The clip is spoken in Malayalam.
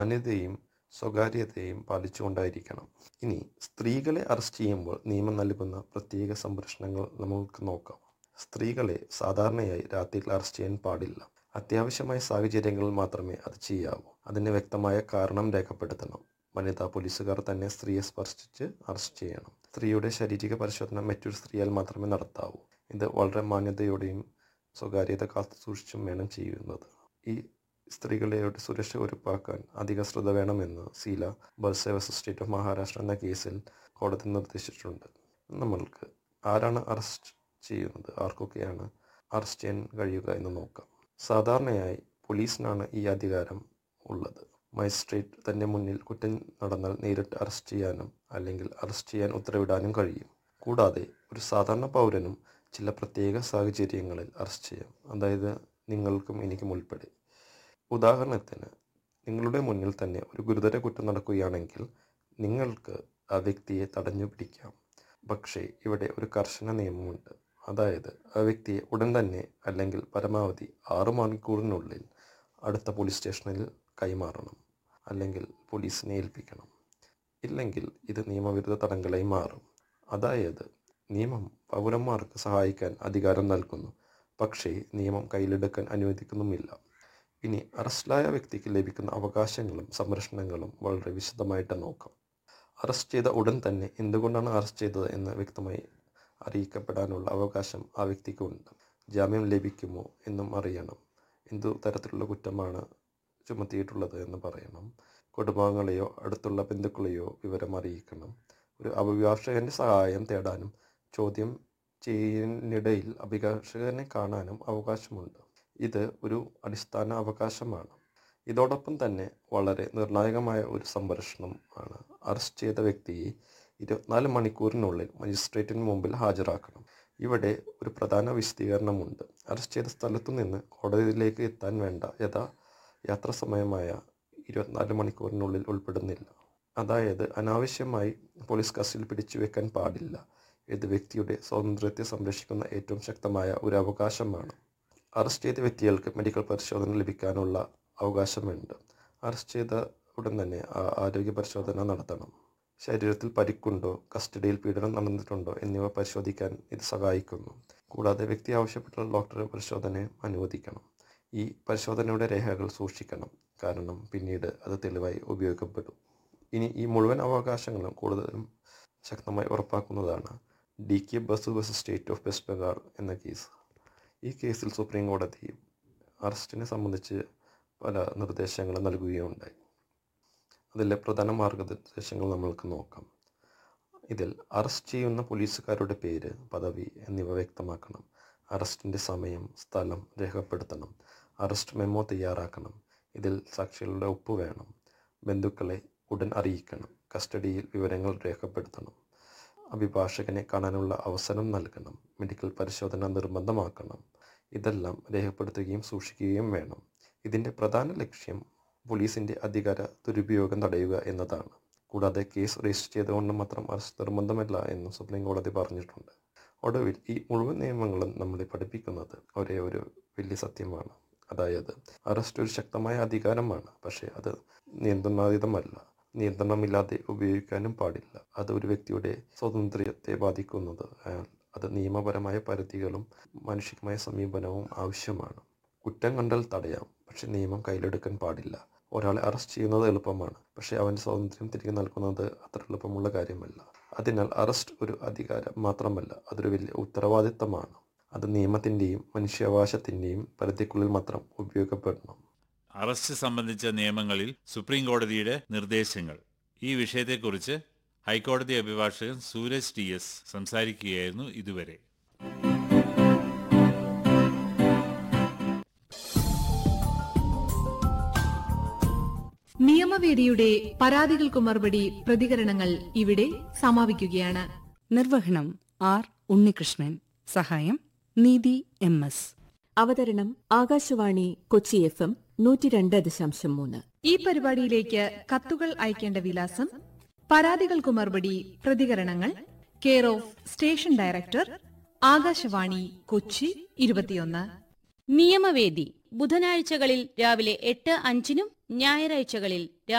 മാന്യതയും സ്വകാര്യതയും പാലിച്ചുകൊണ്ടായിരിക്കണം ഇനി സ്ത്രീകളെ അറസ്റ്റ് ചെയ്യുമ്പോൾ നിയമം നൽകുന്ന പ്രത്യേക സംരക്ഷണങ്ങൾ നമുക്ക് നോക്കാം സ്ത്രീകളെ സാധാരണയായി രാത്രിയിൽ അറസ്റ്റ് ചെയ്യാൻ പാടില്ല അത്യാവശ്യമായ സാഹചര്യങ്ങളിൽ മാത്രമേ അത് ചെയ്യാവൂ അതിന് വ്യക്തമായ കാരണം രേഖപ്പെടുത്തണം വനിതാ പോലീസുകാർ തന്നെ സ്ത്രീയെ സ്പർശിച്ച് അറസ്റ്റ് ചെയ്യണം സ്ത്രീയുടെ ശാരീരിക പരിശോധന മറ്റൊരു സ്ത്രീയാൽ മാത്രമേ നടത്താവൂ ഇത് വളരെ മാന്യതയോടെയും സ്വകാര്യത കാത്തു സൂക്ഷിച്ചും വേണം ചെയ്യുന്നത് ഈ സ്ത്രീകളുടെ സുരക്ഷ ഉറപ്പാക്കാൻ അധിക ശ്രദ്ധ വേണമെന്ന് Sheela Barse versus state of Maharashtra എന്ന കേസിൽ കോടതി നിർദ്ദേശിച്ചിട്ടുണ്ട് നമ്മൾക്ക് ആരാണ് അറസ്റ്റ് ചെയ്യുന്നത് ആർക്കൊക്കെയാണ് അറസ്റ്റ് ചെയ്യാൻ കഴിയുക എന്ന് നോക്കാം സാധാരണയായി പോലീസിനാണ് ഈ അധികാരം ഉള്ളത് മജിസ്ട്രേറ്റ് തന്റെ മുന്നിൽ കുറ്റം നടന്നാൽ നേരിട്ട് അറസ്റ്റ് ചെയ്യാനും അല്ലെങ്കിൽ അറസ്റ്റ് ചെയ്യാൻ ഉത്തരവിടാനും കഴിയും കൂടാതെ ഒരു സാധാരണ പൗരനും ചില പ്രത്യേക സാഹചര്യങ്ങളിൽ അറസ്റ്റ് ചെയ്യാം അതായത് നിങ്ങൾക്കും എനിക്കും ഉൾപ്പെടെ ഉദാഹരണത്തിന് നിങ്ങളുടെ മുന്നിൽ തന്നെ ഒരു ഗുരുതര കുറ്റം നടക്കുകയാണെങ്കിൽ നിങ്ങൾക്ക് ആ വ്യക്തിയെ തടഞ്ഞു പിടിക്കാം പക്ഷേ ഇവിടെ ഒരു കർശന നിയമമുണ്ട് അതായത് ആ വ്യക്തിയെ ഉടൻ തന്നെ അല്ലെങ്കിൽ പരമാവധി ആറു മണിക്കൂറിനുള്ളിൽ അടുത്ത പോലീസ് സ്റ്റേഷനിൽ കൈമാറണം അല്ലെങ്കിൽ പോലീസിനെ ഏൽപ്പിക്കണം ഇല്ലെങ്കിൽ ഇത് നിയമവിരുദ്ധ തടങ്കലായി മാറും അതായത് നിയമം പൗരന്മാർക്ക് സഹായിക്കാൻ അധികാരം നൽകുന്നു പക്ഷേ നിയമം കയ്യിലെടുക്കാൻ അനുവദിക്കുന്നുമില്ല ഇനി അറസ്റ്റിലായ വ്യക്തിക്ക് ലഭിക്കുന്ന അവകാശങ്ങളും സംരക്ഷണങ്ങളും വളരെ വിശദമായിട്ട് നോക്കാം അറസ്റ്റ് ചെയ്ത ഉടൻ തന്നെ എന്തുകൊണ്ടാണ് അറസ്റ്റ് ചെയ്തത് എന്ന് വ്യക്തമായി അറിയിക്കപ്പെടാനുള്ള അവകാശം ആ വ്യക്തിക്കുണ്ട് ജാമ്യം ലഭിക്കുമോ എന്നും അറിയണം എന്തു തരത്തിലുള്ള കുറ്റമാണ് ചുമത്തിയിട്ടുള്ളത് എന്ന് പറയണം കുടുംബാംഗങ്ങളെയോ അടുത്തുള്ള ബന്ധുക്കളെയോ വിവരം അറിയിക്കണം ഒരു അഭിഭാഷകന്റെ സഹായം തേടാനും ചോദ്യം ചെയ്യുന്നതിനിടയിൽ അഭിഭാഷകനെ കാണാനും അവകാശമുണ്ട് ഇത് ഒരു അടിസ്ഥാന അവകാശമാണ് ഇതോടൊപ്പം തന്നെ വളരെ നിർണായകമായ ഒരു സംരക്ഷണം ആണ് അറസ്റ്റ് ചെയ്ത വ്യക്തിയെ ഇരുപത്തിനാല് മണിക്കൂറിനുള്ളിൽ മജിസ്ട്രേറ്റിന് മുമ്പിൽ ഹാജരാക്കണം ഇവിടെ ഒരു പ്രധാന വിശദീകരണമുണ്ട് അറസ്റ്റ് ചെയ്ത സ്ഥലത്തു നിന്ന് കോടതിയിലേക്ക് എത്താൻ വേണ്ട യഥാ യാത്രാ സമയമായ ഇരുപത്തിനാല് മണിക്കൂറിനുള്ളിൽ ഉൾപ്പെടുന്നില്ല അതായത് അനാവശ്യമായി പോലീസ് കസ്റ്റഡിയിൽ പിടിച്ചു വെക്കാൻ പാടില്ല ഇത് വ്യക്തിയുടെ സ്വാതന്ത്ര്യത്തെ സംരക്ഷിക്കുന്ന ഏറ്റവും ശക്തമായ ഒരു അവകാശമാണ് അറസ്റ്റ് ചെയ്ത വ്യക്തികൾക്ക് മെഡിക്കൽ പരിശോധന ലഭിക്കാനുള്ള അവകാശമുണ്ട് അറസ്റ്റ് ചെയ്ത ഉടൻ തന്നെ ആ- ആരോഗ്യ പരിശോധന നടത്തണം ശരീരത്തിൽ പരിക്കുണ്ടോ കസ്റ്റഡിയിൽ പീഡനം നടന്നിട്ടുണ്ടോ എന്നിവ പരിശോധിക്കാൻ ഇത് സഹായിക്കുന്നു കൂടാതെ വ്യക്തി ആവശ്യപ്പെട്ടാൽ ഡോക്ടറെ പരിശോധന അനുവദിക്കണം ഈ പരിശോധനയുടെ രേഖകൾ സൂക്ഷിക്കണം കാരണം പിന്നീട് അത് തെളിവായി ഉപയോഗിക്കപ്പെടും ഇനി ഈ മുഴുവൻ അവകാശങ്ങളും കൂടുതലും ശക്തമായി ഉറപ്പാക്കുന്നതാണ് D K Basu versus state of West Bengal എന്ന കേസ് ഈ കേസിൽ സുപ്രീം കോടതി അറസ്റ്റിനെ സംബന്ധിച്ച് പല നിർദ്ദേശങ്ങളും നൽകുകയുണ്ടായി അതിലെ പ്രധാന മാർഗനിർദ്ദേശങ്ങൾ നമ്മൾക്ക് നോക്കാം ഇതിൽ അറസ്റ്റ് ചെയ്യുന്ന പോലീസുകാരുടെ പേര് പദവി എന്നിവ വ്യക്തമാക്കണം അറസ്റ്റിൻ്റെ സമയം സ്ഥലം രേഖപ്പെടുത്തണം അറസ്റ്റ് മെമ്മോ തയ്യാറാക്കണം ഇതിൽ സാക്ഷികളുടെ ഒപ്പ് വേണം ബന്ധുക്കളെ ഉടൻ അറിയിക്കണം കസ്റ്റഡിയിൽ വിവരങ്ങൾ രേഖപ്പെടുത്തണം അഭിഭാഷകനെ കാണാനുള്ള അവസരം നൽകണം മെഡിക്കൽ പരിശോധന നിർബന്ധമാക്കണം ഇതെല്ലാം രേഖപ്പെടുത്തുകയും സൂക്ഷിക്കുകയും വേണം ഇതിൻ്റെ പ്രധാന ലക്ഷ്യം പോലീസിൻ്റെ അധികാര ദുരുപയോഗം തടയുക എന്നതാണ് കൂടാതെ കേസ് രജിസ്റ്റർ ചെയ്തുകൊണ്ട് മാത്രം അറസ്റ്റ് നിർബന്ധമല്ല എന്നും സുപ്രീം കോടതി പറഞ്ഞിട്ടുണ്ട് ഒടുവിൽ ഈ മുഴുവൻ നിയമങ്ങളും നമ്മളെ പഠിപ്പിക്കുന്നത് ഒരേ ഒരു വലിയ സത്യമാണ് അതായത് അറസ്റ്റ് ഒരു ശക്തമായ അധികാരമാണ് പക്ഷേ അത് നിയന്ത്രണാതീതമല്ല നിയന്ത്രണമില്ലാതെ ഉപയോഗിക്കാനും പാടില്ല അത് ഒരു വ്യക്തിയുടെ സ്വാതന്ത്ര്യത്തെ ബാധിക്കുന്നത് അയാൾ അത് നിയമപരമായ പരിധികളും മാനുഷികമായ സമീപനവും ആവശ്യമാണ് കുറ്റം കണ്ടാൽ തടയാം പക്ഷെ നിയമം കയ്യിലെടുക്കാൻ പാടില്ല ഒരാളെ അറസ്റ്റ് ചെയ്യുന്നത് എളുപ്പമാണ് പക്ഷേ അവൻ്റെ സ്വാതന്ത്ര്യം തിരികെ നൽകുന്നത് അത്ര എളുപ്പമുള്ള കാര്യമല്ല അതിനാൽ അറസ്റ്റ് ഒരു അധികാരം മാത്രമല്ല അതൊരു വലിയ ഉത്തരവാദിത്തമാണ് അത് നിയമത്തിൻ്റെയും മനുഷ്യാവകാശത്തിൻ്റെയും പരിധിക്കുള്ളിൽ മാത്രം ഉപയോഗപ്പെടണം അറസ്റ്റ് സംബന്ധിച്ച നിയമങ്ങളിൽ സുപ്രീം കോടതിയുടെ നിർദ്ദേശങ്ങൾ ഈ വിഷയത്തെക്കുറിച്ച് ഹൈക്കോടതി അഭിഭാഷകൻ സൂരജ് ടി എസ് സംസാരിക്കുകയായിരുന്നു ഇതുവരെ നിയമവേദിയുടെ പരാതികൾക്ക് മറുപടി പ്രതികരണങ്ങൾ ഇവിടെ സമാപിക്കുകയാണ് നിർവഹണം ആർ ഉണ്ണികൃഷ്ണൻ സഹായം നീതി എം എസ് അവതരണം ആകാശവാണി കൊച്ചി എഫ് എം നൂറ്റി രണ്ട് ദശാംശം മൂന്ന് ഈ പരിപാടിയിലേക്ക് കത്തുകൾ അയക്കേണ്ട വിലാസം പരാതികൾക്ക് മറുപടി പ്രതികരണങ്ങൾ care of station director Akashvani Kochi ഇരുപത്തിയൊന്ന് നിയമവേദി ബുധനാഴ്ചകളിൽ രാവിലെ എട്ട് അഞ്ചിനും ഞായറാഴ്ചകളിൽ